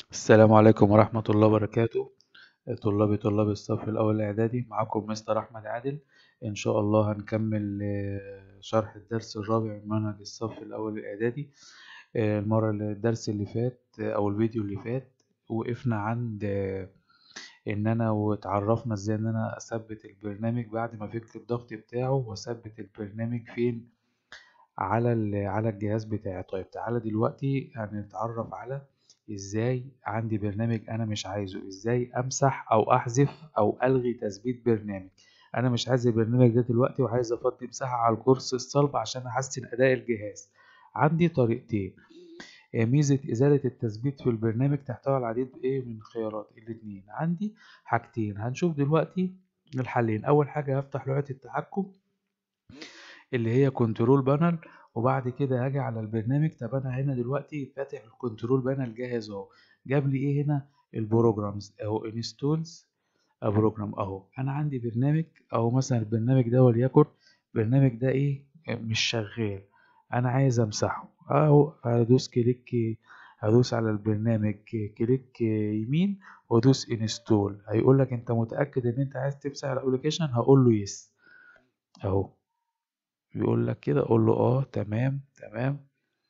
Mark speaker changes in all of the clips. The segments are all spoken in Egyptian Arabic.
Speaker 1: السلام عليكم ورحمة الله وبركاته طلابي طلاب الصف الأول الإعدادي معاكم مستر أحمد عادل إن شاء الله هنكمل آه، شرح الدرس الرابع من منهج الصف الأول الإعدادي آه، المرة اللي- الدرس اللي فات آه، أو الفيديو اللي فات وقفنا عند آه، إن أنا واتعرفنا إزاي إن أنا أثبت البرنامج بعد ما أفك الضغط بتاعه وأثبت البرنامج فين على ال- على الجهاز بتاعي طيب تعالى دلوقتي هنتعرف على ازاي عندي برنامج انا مش عايزه ازاي امسح او احذف او الغي تثبيت برنامج انا مش عايز البرنامج ده دلوقتي وعايز افضي مساحة على الكورس الصلب عشان احسن اداء الجهاز عندي طريقتين آه، ميزة إزالة التثبيت في البرنامج تحتوي على العديد إيه من خيارات الاتنين عندي حاجتين هنشوف دلوقتي الحلين أول حاجة هفتح لوحة التحكم اللي هي كنترول بانل وبعد كده هاجي على البرنامج طب انا هنا دلوقتي فاتح الكنترول بانل جاهز اهو جاب لي ايه هنا البروجرامز اهو انستولز بروجرام اهو انا عندي برنامج اهو مثلا البرنامج ده وليكن البرنامج ده ايه مش شغال انا عايز امسحه اهو هدوس كليك هدوس على البرنامج كليك يمين وادوس انستول هيقول لك انت متاكد ان انت عايز تمسح الابلكيشن هقول له يس اهو بيقول لك كده قول له اه تمام تمام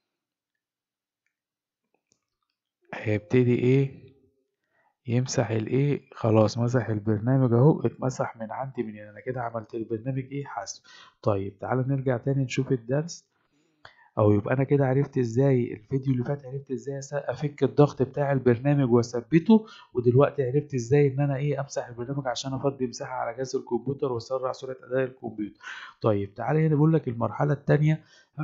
Speaker 1: هيبتدي ايه يمسح الايه خلاص مسح البرنامج اهو اتمسح من عندي من هنا انا كده عملت البرنامج ايه حذف طيب تعالى نرجع تاني نشوف الدرس او يبقى انا كده عرفت ازاي الفيديو اللي فات عرفت ازاي أس- افك الضغط بتاع البرنامج واثبته ودلوقتي عرفت ازاي ان انا ايه امسح البرنامج عشان افضي مساحه على جهاز الكمبيوتر واسرع سرعه اداء الكمبيوتر طيب تعالى هنا بقول لك المرحله الثانيه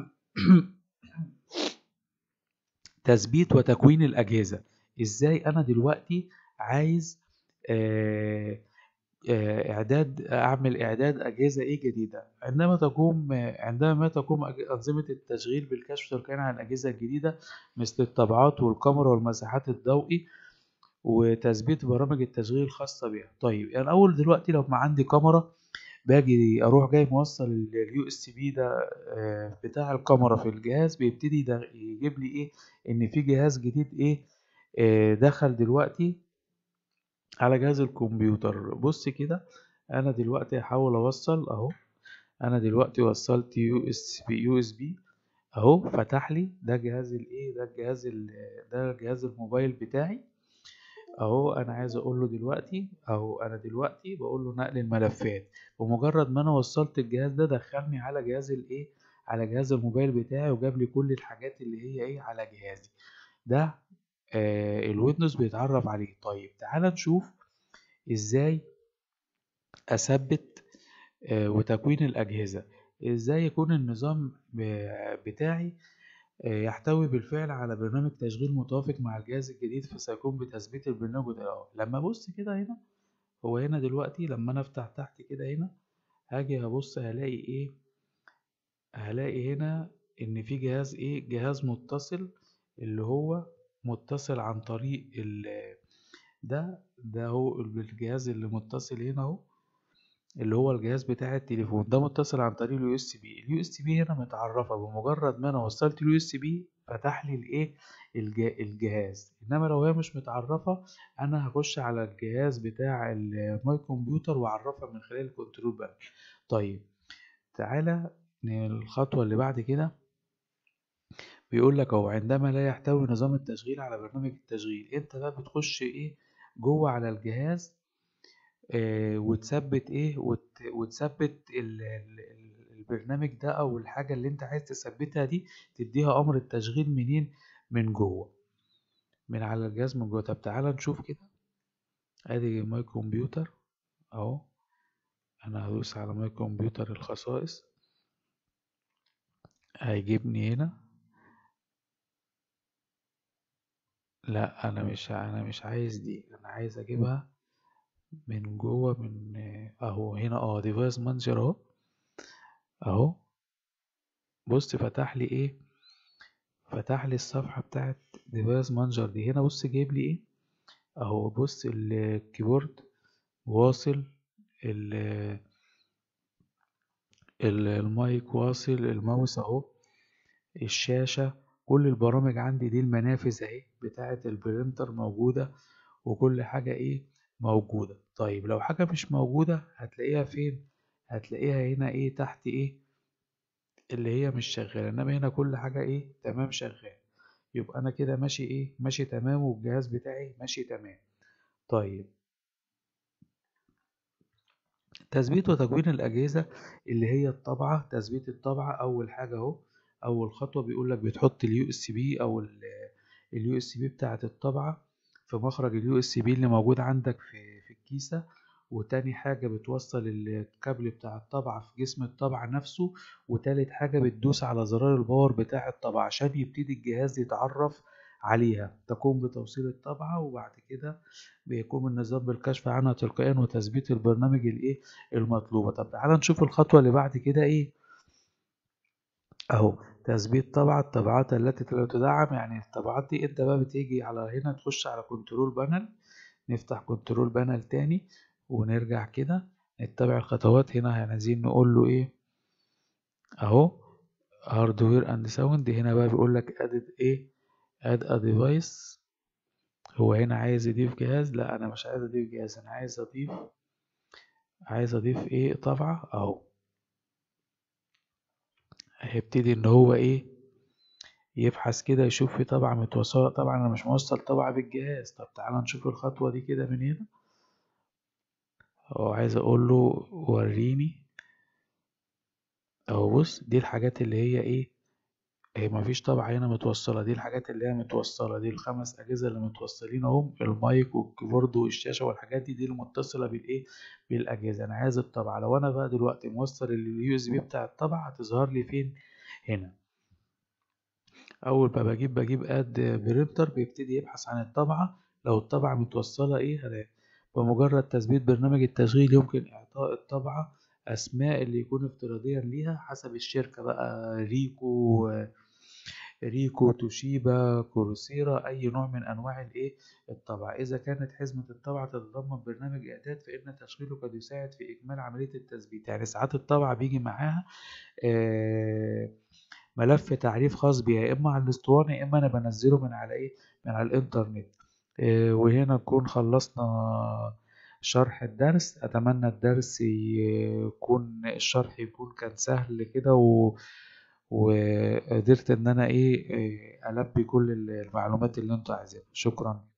Speaker 1: تثبيت وتكوين الأجهزة إزاي أنا دلوقتي عايز آه، آه، إعداد أعمل إعداد أجهزة إيه جديدة عندما تقوم عندما تقوم أج- أنظمة التشغيل بالكشف تركيا عن الأجهزة الجديدة مثل الطبعات والكاميرا والمساحات الضوئي وتثبيت برامج التشغيل الخاصة بها طيب يعني أول دلوقتي لو ما عندي كاميرا باجي اروح جاي موصل اليو اس بي ده آه، بتاع الكاميرا في الجهاز بيبتدي ده يجيب لي ايه ان في جهاز جديد ايه آه، دخل دلوقتي على جهاز الكمبيوتر بص كده انا دلوقتي هحاول اوصل اهو انا دلوقتي وصلت يو اس بي يو اس بي اهو فتح لي ده جهاز الايه ده الجهاز ال- ده جهاز الموبايل بتاعي اهو انا عايز اقول له دلوقتي اهو انا دلوقتي بقول له نقل الملفات بمجرد ما انا وصلت الجهاز ده دخلني على جهاز الايه على جهاز الموبايل بتاعي وجاب لي كل الحاجات اللي هي ايه على جهازي ده آه الويندوز بيتعرف عليه طيب تعال نشوف ازاي اثبت آه وتكوين الاجهزه ازاي يكون النظام ب- بتاعي آه، يحتوي بالفعل على برنامج تشغيل متوافق مع الجهاز الجديد فسيكون بتثبيت البرنامج ده أهو. لما ابص كده هنا هو هنا دلوقتي لما انا افتح تحت كده هنا هاجي هبص هلاقي ايه هلاقي هنا ان في جهاز ايه جهاز متصل اللي هو متصل عن طريق ال ده ده هو الجهاز اللي متصل هنا اهو اللي هو الجهاز بتاع التليفون ده متصل عن طريق اليو اس بي اليو اس بي هنا متعرفه بمجرد ما انا وصلت اليو اس بي فتح لي الايه الج- الجهاز انما لو هي مش متعرفه انا هخش على الجهاز بتاع الماي كمبيوتر واعرفها من خلال الكنترول بانل طيب تعالى الخطوه اللي بعد كده بيقول لك اهو عندما لا يحتوي نظام التشغيل على برنامج التشغيل انت بقى بتخش ايه جوه على الجهاز آه، وتثبت ايه وت... وتثبت ال... ال... ال- البرنامج ده او الحاجة اللي انت عايز تثبتها دي تديها امر التشغيل منين من جوه من على الجهاز من جوه طب تعالى نشوف كده ادي ماي كمبيوتر اهو انا هدوس على ماي كمبيوتر الخصائص هيجيبني هنا لا انا مش انا مش عايز دي انا عايز اجيبها من جوه من اهو هنا اه ديفايس مانجر اهو اهو بص فتح لي ايه فتح لي الصفحة بتاعت ديفايس مانجر دي هنا بص جايب لي ايه اهو بص الكيبورد واصل ال ال- المايك واصل الماوس اهو الشاشة كل البرامج عندي دي المنافذ اهي بتاعة البرينتر موجودة وكل حاجة ايه موجودة طيب لو حاجة مش موجودة هتلاقيها فين هتلاقيها هنا ايه تحت ايه اللي هي مش شغالة انما هنا كل حاجة ايه تمام شغال يبقى انا كده ماشي ايه ماشي تمام والجهاز بتاعي ماشي تمام طيب تثبيت وتكوين الأجهزة اللي هي الطبعة تثبيت الطبعة أول حاجة أهو أول خطوة بيقول لك بتحط اليو اس بي أو اليو اس بي بتاعة الطبعة في مخرج اليو اس بي اللي موجود عندك في في الكيسة وتاني حاجة بتوصل الكابل بتاع الطبعة في جسم الطبعة نفسه وتالت حاجة بتدوس على زرار الباور بتاع الطبعة عشان يبتدي الجهاز يتعرف عليها تقوم بتوصيل الطبعة وبعد كده بيقوم النظام بالكشف عنها تلقائيا وتثبيت البرنامج الايه المطلوبة طب تعالى نشوف الخطوة اللي بعد كده ايه اهو تثبيت طبعة الطبعات التي لا تدعم يعني الطبعات دي انت بقى بتيجي على هنا تخش على كنترول بانل نفتح كنترول بانل تاني ونرجع كده نتبع الخطوات هنا عايزين نقول له ايه اهو هاردوير اند ساوند هنا بقى بيقول لك ادد ايه اد ا ديفايس هو هنا عايز يضيف جهاز لا انا مش عايز اضيف جهاز انا عايز اضيف عايز اضيف ايه طبعة اهو هيبتدي ان هو ايه يبحث كده يشوف في طبعة متوصلة طبعا انا مش موصل طبعة بالجهاز طب تعالى نشوف الخطوة دي كده من هنا هو عايز اقول له وريني اهو بص دي الحاجات اللي هي ايه هي مفيش طبعة هنا متوصلة دي الحاجات اللي هي متوصلة دي الخمس أجهزة اللي متوصلين أهم المايك والكيبورد والشاشة والحاجات دي دي المتصلة بالإيه بالأجهزة أنا عايز الطبعة لو أنا بقى دلوقتي موصل اليو اس بي بتاع الطبعة هتظهر لي فين هنا أول ما بجيب بجيب اد برينتر بيبتدي يبحث عن الطبعة لو الطبعة متوصلة إيه هلاقي بمجرد تثبيت برنامج التشغيل يمكن إعطاء الطبعة أسماء اللي يكون افتراضيا ليها حسب الشركة بقى ريكو ريكو توشيبا كوروسيرا أي نوع من أنواع الإيه الطبعة إذا كانت حزمة الطبعة تتضمن برنامج إعداد فإن تشغيله قد يساعد في إكمال عملية التثبيت يعني ساعات الطبعة بيجي معاها آه ملف تعريف خاص بيها يا إما على الأسطوانة يا إما أنا بنزله من على إيه من على الإنترنت آه وهنا نكون خلصنا شرح الدرس أتمنى الدرس يكون الشرح يكون كان سهل كده و وقدرت ان انا ايه البي كل المعلومات اللي انتوا عايزينها شكرا